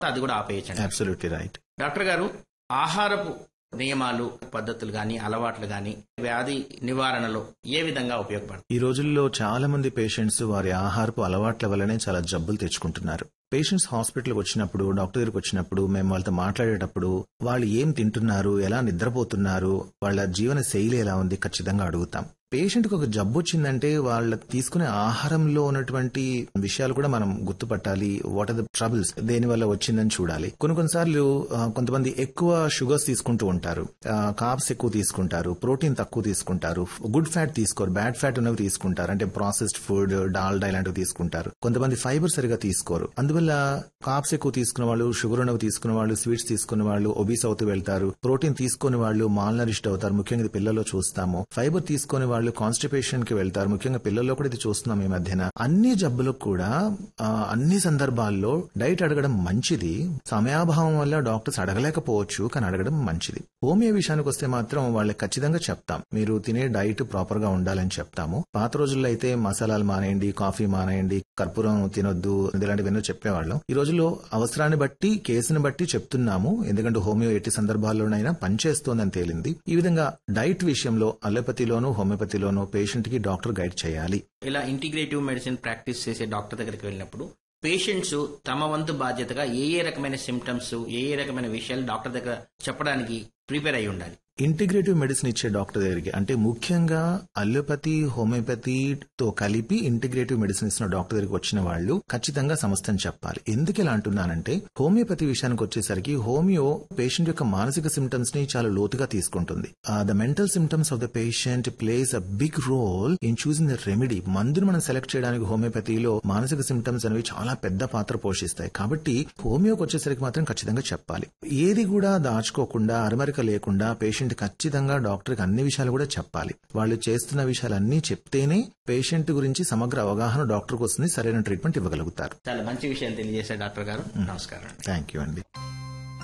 అది కూడా ఆపేయచ్చండి absolutely right doctor గారు ఆహారపు నియమాలు పద్ధతులు గాని అలవాట్లు గాని వ్యాధి నివారణలో ఏ విధంగా ఉపయోగపడతాయి ఈ రోజుల్లో చాలా మంది పేషెంట్స్ వారి ఆహారపు అలవాట్ల వల్లనే చాలా జబ్బులు తెచ్చుకుంటున్నారు పేషెంట్స్ హాస్పిటల్కి వచ్చినప్పుడు డాక్టర్ దగ్గరికి వచ్చినప్పుడు మేము వాళ్ళతో మాట్లాడేటప్పుడు వాళ్ళు ఏం తింటున్నారు ఎలా నిద్రపోతున్నారు వాళ్ళ జీవన శైలి ఎలా ఉంది ఖచ్చితంగా అడుగుతాం పేషెంట్కి ఒక జబ్బు వచ్చిందంటే వాళ్ళ తీసుకునే ఆహారంలో ఉన్నటువంటి విషయాలు కూడా మనం గుర్తుపట్టాలి వాట్ ఆర్ ద ట్రబుల్స్ దేని వల్ల వచ్చిందని చూడాలి కొన్ని కొన్నిసార్లు ఆ, కొంతమంది ఎక్కువ షుగర్స్ తీసుకుంటూ ఉంటారు కాప్స్ ఎక్కువ తీసుకుంటారు ప్రోటీన్ తక్కువ తీసుకుంటారు గుడ్ ఫ్యాట్ తీసుకోరు బ్యాడ్ ఫ్యాట్ ఉన్నవి తీసుకుంటారు అంటే ప్రాసెస్డ్ ఫుడ్ డాల్డా ఇలాంటివి తీసుకుంటారు కొంతమంది ఫైబర్ సరిగా తీసుకోరు అందువల్ల కాప్స్ ఎక్కువ తీసుకున్న వాళ్ళు షుగర్ ఉన్నవి తీసుకున్న వాళ్ళు స్వీట్స్ తీసుకున్న వాళ్ళు ఒబీస్ అవుతూ వెళ్తారు ప్రోటీన్ తీసుకునే వాళ్ళు మాల్ నరిష్ట్ అవుతారు ముఖ్యంగా ఇది పిల్లల్లో చూస్తాము ఫైబర్ తీసుకునే వాళ్ళు కాన్స్టిపేషన్ కి వెళ్తారు ముఖ్యంగా పిల్లల్లో కూడా ఇది చూస్తున్నాం ఈ మధ్యన అన్ని జబ్బులకు కూడా ఆ, అన్ని సందర్భాల్లో డైట్ అడగడం మంచిది సమయాభావం వల్ల డాక్టర్స్ అడగలేకపోవచ్చు కానీ అడగడం మంచిది హోమియో విషయానికి వస్తే మాత్రం వాళ్ళకి ఖచ్చితంగా చెప్తాం మీరు తినే డైట్ ప్రాపర్ గా ఉండాలని చెప్తాము పాత రోజుల్లో అయితే మసాలాలు మానేయండి కాఫీ మానేయండి కర్పూరం తినొద్దు ఇలాంటివన్నీ చెప్పేవాళ్ళం ఈ రోజుల్లో అవసరాన్ని బట్టి కేసుని బట్టి చెప్తున్నాము ఎందుకంటే హోమియో ఎట్టి సందర్భాల్లోనైనా పనిచేస్తోందని తేలింది ఈ విధంగా డైట్ విషయంలో అలోపతిలోను హోమియోపతిలోను పేషెంట్ కి డాక్టర్ గైడ్ చేయాలి ఇలా ఇంటిగ్రేటివ్ మెడిసిన్ ప్రాక్టీస్ చేసే డాక్టర్ దగ్గరికి వెళ్ళినప్పుడు పేషెంట్స్ తమ వంతు బాధ్యతగా ఏ ఏ రకమైన సిమ్టమ్స్ ఏ ఏ రకమైన విషయాలు డాక్టర్ దగ్గర చెప్పడానికి ప్రిపేర్ అయి ఉండాలి ఇంటిగ్రేటివ్ మెడిసిన్ ఇచ్చే డాక్టర్ దగ్గరికి అంటే ముఖ్యంగా అల్లోపతి హోమియోపతితో కలిపి ఇంటిగ్రేటివ్ మెడిసిన్ ఇస్తున్న డాక్టర్ దగ్గరికి వచ్చిన వాళ్ళు ఖచ్చితంగా సమస్యను చెప్పాలి ఎందుకు ఇలా అంటున్నానంటే హోమియోపతి విషయానికి వచ్చేసరికి హోమియో పేషెంట్ యొక్క మానసిక సిమ్టమ్స్ ని చాలా లోతుగా తీసుకుంటుంది the mental symptoms of the patient plays a big role in choosing the remedy మందును మనం సెలెక్ట్ చేయడానికి హోమియోపతిలో మానసిక సిమ్టమ్స్ అనేవి చాలా పెద్ద పాత్ర పోషిస్తాయి కాబట్టి హోమియోకి వచ్చేసరికి మాత్రం ఖచ్చితంగా చెప్పాలి ఏది కూడా దాచుకోకుండా అరమరిక లేకుండా పేషెంట్ ఖచ్చితంగా డాక్టర్కి అన్ని విషయాలు కూడా చెప్పాలి వాళ్ళు చేస్తున్న విషయాలన్నీ చెప్తేనే పేషెంట్ గురించి సమగ్ర అవగాహన డాక్టర్కి వస్తుంది సరైన ట్రీట్మెంట్ ఇవ్వగలుగుతారు చాలా మంచి విషయాలు తెలియజేశారు డాక్టర్ గారు నమస్కారం థ్యాంక్ యూ అండి